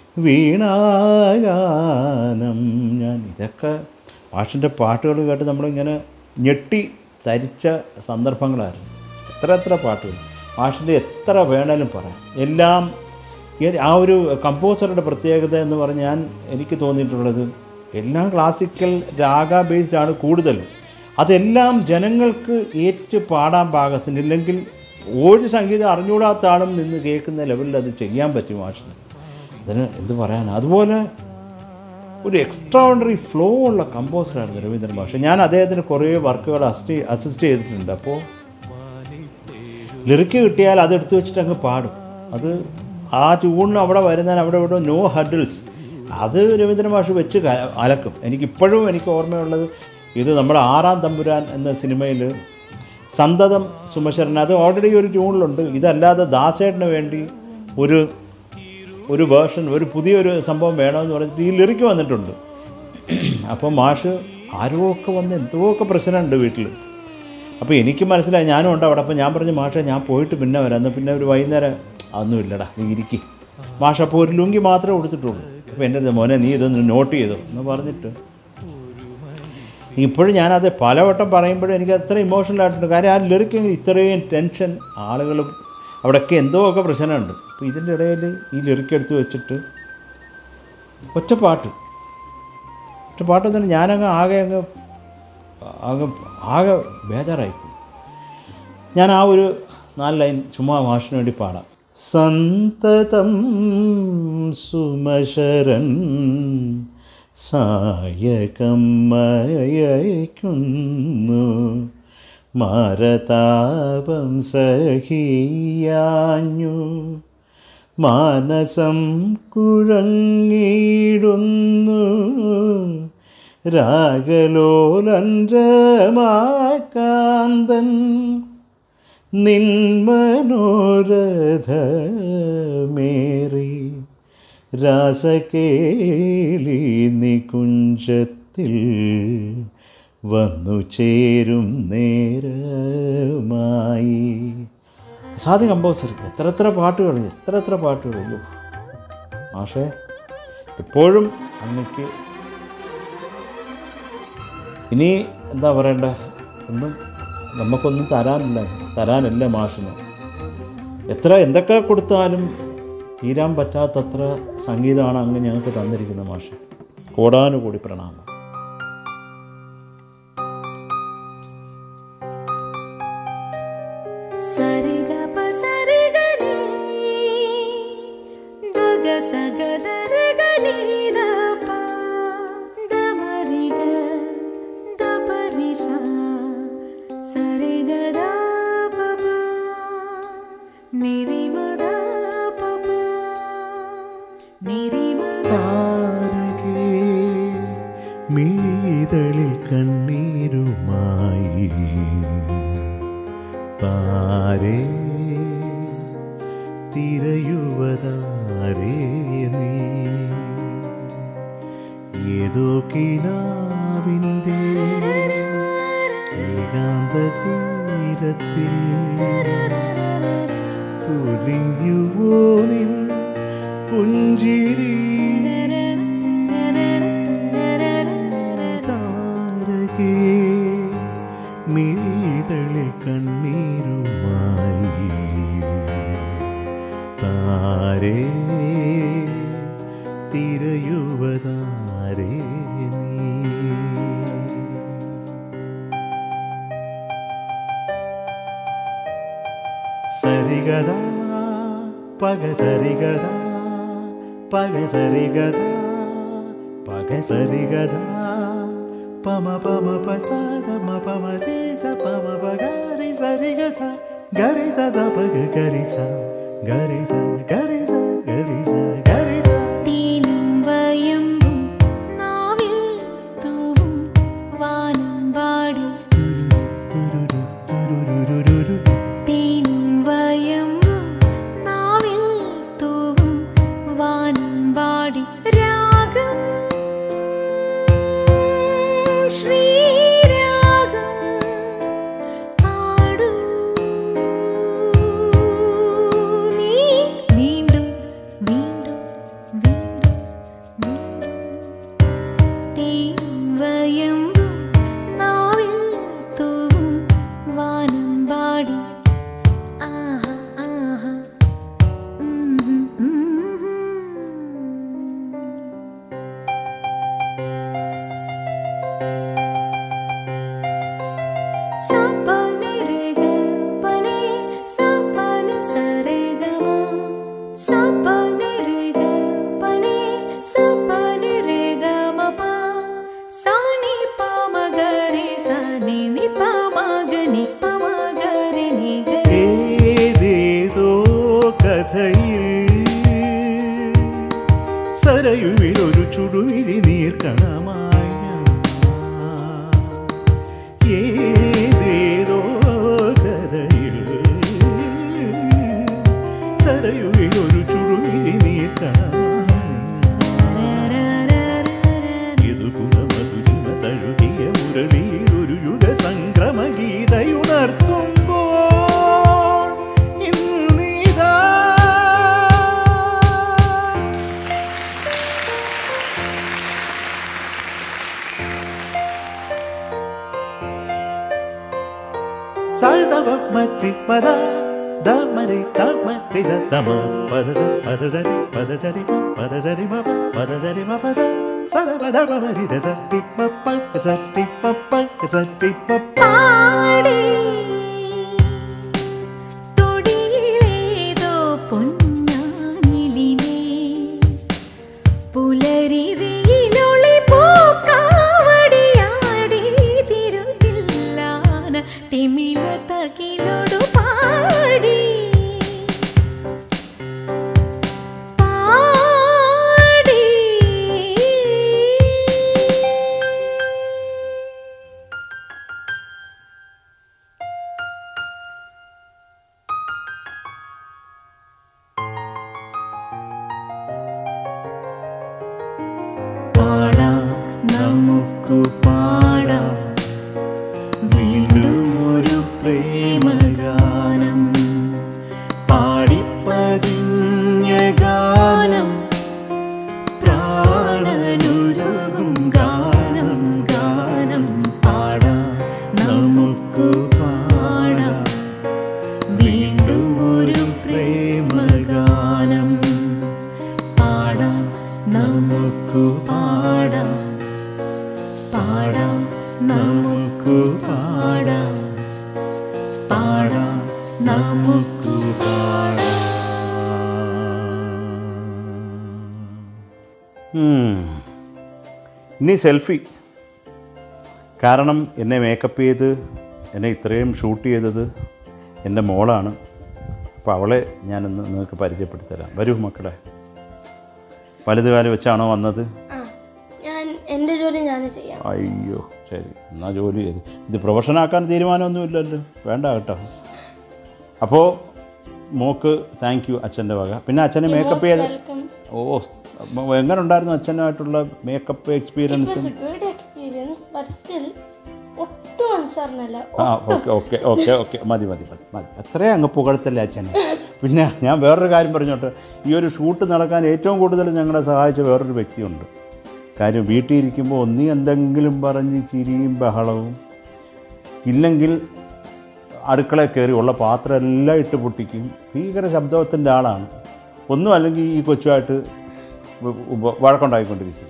വീണാഗാനം ഞാൻ ഇതൊക്കെ മാഷിൻ്റെ പാട്ടുകൾ കേട്ട് നമ്മളിങ്ങനെ ഞെട്ടി തരിച്ച സന്ദർഭങ്ങളായിരുന്നു എത്ര എത്ര പാട്ടുകൾ മാഷിൻ്റെ എത്ര വേണേലും പറയാം എല്ലാം ഈ- ആ ഒരു കമ്പോസറുടെ പ്രത്യേകത എന്ന് പറഞ്ഞാൽ ഞാൻ എനിക്ക് തോന്നിയിട്ടുള്ളത് എല്ലാം ക്ലാസിക്കൽ രാഗ ബേസ്ഡ് ആണ് കൂടുതലും അതെല്ലാം ജനങ്ങൾക്ക് ഏറ്റ് പാടാൻ പാകത്തിന് ഇല്ലെങ്കിൽ ഒരു സംഗീതം അറിഞ്ഞുകൂടാത്ത ആളും നിന്ന് കേൾക്കുന്ന ലെവലിൽ അത് ചെയ്യാൻ പറ്റും മാഷിന് അതിന് എന്ത് പറയാനാണ് അതുപോലെ ഒരു എക്സ്ട്രാ ഓർഡിനറി ഫ്ലോ ഉള്ള കമ്പോസറായിരുന്നു രവീന്ദ്രൻ മാഷ് ഞാൻ അദ്ദേഹത്തിന് കുറേ വർക്കുകൾ അസിസ്റ്റ് അസിസ്റ്റ് ചെയ്തിട്ടുണ്ട് അപ്പോൾ ലിറിക്ക് കിട്ടിയാൽ അതെടുത്ത് വെച്ചിട്ട് അങ്ങ് പാടും അത് ആ ട്യൂണിന് അവിടെ വരുന്നതിന് അവിടെ ഇവിടെ നോ ഹഡിൽസ് അത് രവീന്ദ്രൻ മാഷ് വെച്ച് ക- അലക്കും എനിക്കിപ്പോഴും എനിക്ക് ഓർമ്മയുള്ളത് ഇത് നമ്മുടെ ആറാം തമ്പുരാൻ എന്ന സിനിമയിൽ സന്തതം സുമശരൻ അത് ഓൾറെഡി ഒരു ട്യൂണിലുണ്ട് ഇതല്ലാതെ ദാസേട്ടന് വേണ്ടി ഒരു ഒരു വേർഷൻ ഒരു പുതിയൊരു സംഭവം വേണമെന്ന് പറഞ്ഞിട്ട് ഈ ലിറിക്ക് വന്നിട്ടുണ്ട് അപ്പോൾ മാഷ് ആരോ ഒക്കെ വന്ന് എന്തോ ഒക്കെ പ്രശ്നമുണ്ട് വീട്ടിൽ അപ്പോൾ എനിക്ക് മനസ്സിലായി ഞാനും ഉണ്ട് അവിടെ അപ്പോൾ ഞാൻ പറഞ്ഞു മാഷെ ഞാൻ പോയിട്ട് പിന്നെ വരാം എന്നാൽ പിന്നെ ഒരു വൈകുന്നേരം അതൊന്നും ഇല്ലടാ നീ ഇരിക്കി മാഷ് അപ്പോൾ ഒരു ലുങ്കി മാത്രമേ കൊടുത്തിട്ടുള്ളൂ അപ്പോൾ എൻ്റെ അടുത്ത് മോനെ നീ ഇതൊന്ന് നോട്ട് ചെയ്തോ എന്ന് പറഞ്ഞിട്ട് ഇപ്പോഴും ഞാനത് പലവട്ടം പറയുമ്പോഴും എനിക്ക് അത്ര ഇമോഷണൽ ആയിട്ടുണ്ട് കാര്യം ആ ലിറിക്ക് ഇത്രയും ടെൻഷൻ ആളുകൾ അവിടെയൊക്കെ എന്തോ ഒക്കെ പ്രശ്നമുണ്ട് അപ്പോൾ ഇതിൻ്റെ ഇടയിൽ ഈ ലിറിക്ക് എടുത്ത് വെച്ചിട്ട് ഒറ്റ പാട്ട് ഒറ്റ പാട്ട് തന്നെ ഞാനങ്ങ് ആകെ അങ്ങ് ആകെ ആകെ ബേജാറായിപ്പോയി ഞാൻ ആ ഒരു നാല് ലൈൻ ചുമ്മാ മാഷിന് വേണ്ടി പാടാം സന്തതം സുമശരൻ സായകമയക്കുന്നു മാരതാപം സഹിയാഞ്ഞു മാനസം കുഴങ്ങിടുന്നു രാഗലോലഞ്ചമാകാന്തൻ നിന്മനോരഥമേറി രാസകേളി നികുഞ്ചത്തിൽ വന്നു ചേരും നേരമായി സാധി കമ്പോസർ എത്ര എത്ര പാട്ടുകൾ എത്ര എത്ര പാട്ടുകൾ അയ്യോ മാഷേ എപ്പോഴും അങ്ങക്ക് ഇനി എന്താ പറയണ്ട ഒന്നും നമുക്കൊന്നും തരാനില്ല തരാനില്ല മാഷിന് എത്ര എന്തൊക്കെ കൊടുത്താലും തീരാൻ പറ്റാത്തത്ര സംഗീതമാണ് അങ്ങ് ഞങ്ങൾക്ക് തന്നിരിക്കുന്നത് മാഷ് കോടാനുകൂടി പ്രണാമം സരിഗപ സരിഗനി ദഗ സഗദരഗനി ദപ ദമരിഗ ദപരിസ സരിഗദ പപ നിരിമദ പപ നിരിമദ താരകേ മിഴിതളിൽ കണ്ണീരുമായി താരേ തിരയുവതാരേ നീ ഏതോ കിനാവിൻ്റെ ഏകാന്ത തീരത്തിൽ പൊലിഞ്ഞുവോ നിൻ പുഞ്ചിരി താരകേ മിഴിതളിൽ കണ്ണീരുമായി താരേ തിരയുവതാരേ നീ സരിഗത പഗ സരിഗത പഗ സരിഗത പഗ സരിഗത പമ പമ പസദ മ പമ രി സ പമ പഗരി സരിഗ സ ഗരി സ ദ പഗ ഗരി സ ഗരി സ ഗരി സ ഗരി സ ഗരി സ തീനും വയമ്പും നാവിൽ തൂവും വാനം പാടി തുരുരു തുരുരുരുരുരു തീനും വയമ്പും നാവിൽ തൂവും വാനം പാടി രാഗം ശ്രീരാഗം പാടൂ നീ വീണ്ടും വീണ്ടും വീണ്ടും വീണ്ടും തേവയമ്പും നാവിൽ തൂവും വാനം പാടി ആഹാ ആഹാ ഉം ഉം സപനി രഗ പനി സപനി സരഗമ സപനി രഗ പനി സപനി രഗമ പ സാനി പമഗരി സാനി നി പമഗനി പമഗരി നി ഗരി ഏതേതോ കഥയിൽ സരയുവിലൊരു ചുടുമിഴി നീർക്കണമായ ഏതേതോ കഥയിൽ സരയുവിലൊരു ചുടുമിഴി നീർക്കണമായ യദുകുലമധുരിമ തഴുകിയ മുരളിയിലൊരു യുഗ സംക്രമ ഗീതയുണർത്തുമ്പോൾ ഇന്നിതാ സൽതവ മറ്റി പദ ദമ മരി തമ രിസ തമ പദസ പദസരി പദസരി മ പദസരി മ പദസരി മ പദ സദ പദ മ രി ദസ ടി പ പ സ ടി പ പ സ ടി പ പ പാടി തൊടിയിലേതോ പൊന്നാനിലിമേ പുലരി വെയിലൊളി പൂക്കാവടിയാടി തിരുതില്ലാന തിമില തകിലൊടു പാടി പാടി പാടാം നമുക്കു പാടാം വീണ്ടും ഒരു പ്രേമഗാനം പാടിപ്പതിഞ്ഞ ഗാനം പ്രാണനുരുകും ഗാനം ഗാനം പാടാം നമുക്കു പാടാം വീണ്ടും ഒരു പ്രേമഗാനം പാടാം നമുക്കു പാടാം പാടാം നമുക്കു പാടാം പാടാം നമുക്കു പാടാം ഉം. ഇനി സെൽഫി കാരണം എന്നെ മേക്കപ്പ് ചെയ്ത് എന്നെ ഇത്രയും ഷൂട്ട് ചെയ്തത് എൻ്റെ മോളാണ് അപ്പോൾ അവളെ ഞാനൊന്ന് നിങ്ങൾക്ക് പരിചയപ്പെടുത്തരാം വരൂ മക്കളെ വലുതുകാലം വെച്ചാണോ വന്നത് ആ ഞാൻ എൻ്റെ ജോലി ഞാൻ ചെയ്യാം അയ്യോ ശരി എന്നാൽ ജോലി ചെയ്ത് ഇത് പ്രൊഫഷനാക്കാൻ തീരുമാനമൊന്നുമില്ലല്ലോ വേണ്ട കേട്ടോ അപ്പോൾ മോക്ക് താങ്ക് യു അച്ഛൻ്റെ വക പിന്നെ അച്ഛനെ മേക്കപ്പ് ചെയ്ത് വെൽക്കം ഓ അപ്പൊ എങ്ങനെ ഉണ്ടായിരുന്നു അച്ഛനുമായിട്ടുള്ള makeup experience was a good experience but still ഒട്ടും അനുസരണല്ല ആ ഓക്കെ ഓക്കെ ഓക്കെ ഓക്കെ മതി മതി മതി മതി അത്രയും അങ്ങ് പുകഴ്ത്തല്ലേ അച്ഛനെ പിന്നെ ഞാൻ വേറൊരു കാര്യം പറഞ്ഞോട്ടെ ഈ ഒരു ഷൂട്ട് നടക്കാൻ ഏറ്റവും കൂടുതൽ ഞങ്ങളെ സഹായിച്ച വേറൊരു വ്യക്തിയുണ്ട് കാര്യം വീട്ടിൽ ഇരിക്കുമ്പോൾ ഒന്നി എന്തെങ്കിലും പറഞ്ഞ് ചിരിയും ബഹളവും ഇല്ലെങ്കിൽ അടുക്കളയിൽ കയറി ഉള്ള പാത്രം എല്ലാം ഇട്ട് പൊട്ടിക്കും ഭീകര ശബ്ദത്തിൻ്റെ ആളാണ് ഒന്നും അല്ലെങ്കിൽ ഈ കൊച്ചുമായിട്ട് വ- വ- വഴക്കുണ്ടായിക്കൊണ്ടിരിക്കും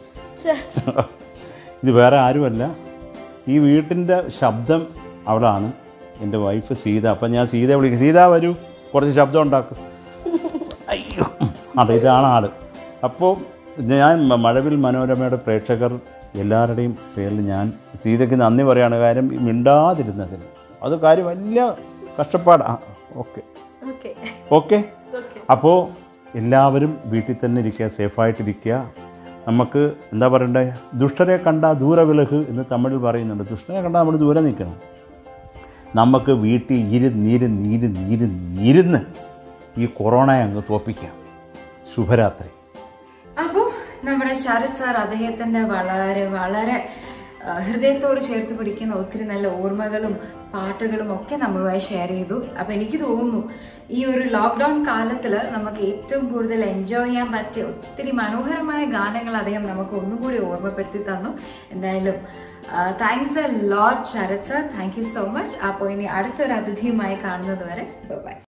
ഇത് വേറെ ആരുമല്ല ഈ വീട്ടിൻ്റെ ശബ്ദം അവളാണ് എൻ്റെ വൈഫ് സീത അപ്പം ഞാൻ സീതയെ വിളിക്കും സീത വരൂ കുറച്ച് ശബ്ദം ഉണ്ടാക്കും അയ്യോ അതെ ഇതാണ് ആള് അപ്പോൾ ഞാൻ മ- മഴവിൽ മനോരമയുടെ പ്രേക്ഷകർ എല്ലാവരുടെയും പേരിൽ ഞാൻ സീതയ്ക്ക് നന്ദി പറയാണ് കാര്യം മിണ്ടാതിരുന്നതിന് അത് കാര്യം വലിയ കഷ്ടപ്പാടാണ് ഓക്കെ ഓക്കെ ഓക്കെ അപ്പോൾ എല്ലാവരും വീട്ടിൽ തന്നെ ഇരിക്കുക സേഫായിട്ടിരിക്കുക നമുക്ക് എന്താ പറയണ്ടേ ദുഷ്ടരെ കണ്ട ദൂരെ വിലഹ് എന്ന് തമിഴിൽ പറയുന്നുണ്ട് ദുഷ്ടനെ കണ്ടാൽ നമ്മൾ ദൂരെ നിൽക്കണം നമുക്ക് വീട്ടിൽ ഇരുന്നിരുന്ന് ഇരുന്ന് ഇരുന്ന് ഇരുന്ന് ഈ കൊറോണയെ അങ്ങ് തോപ്പിക്കാം ശുഭരാത്രി അപ്പോ നമ്മുടെ ശരത് സാർ അദ്ദേഹത്തിന്റെ വളരെ വളരെ ആ, ഹൃദയത്തോട് ചേർത്ത് പിടിക്കുന്ന ഒത്തിരി നല്ല ഓർമ്മകളും പാട്ടുകളും ഒക്കെ നമ്മളുമായി ഷെയർ ചെയ്തു അപ്പൊ എനിക്ക് തോന്നുന്നു ഈ ഒരു ലോക്ക്ഡൌൺ കാലത്തില് നമുക്ക് ഏറ്റവും കൂടുതൽ എൻജോയ് ചെയ്യാൻ പറ്റിയ ഒത്തിരി മനോഹരമായ ഗാനങ്ങൾ അദ്ദേഹം നമുക്ക് ഒന്നുകൂടി ഓർമ്മപ്പെടുത്തി തന്നു എന്തായാലും thanks a lot Sarath sir thank you so much അപ്പോൾ ഇനി അടുത്തൊരു അതിഥിയുമായി കാണുന്നത് വരെ ബൈ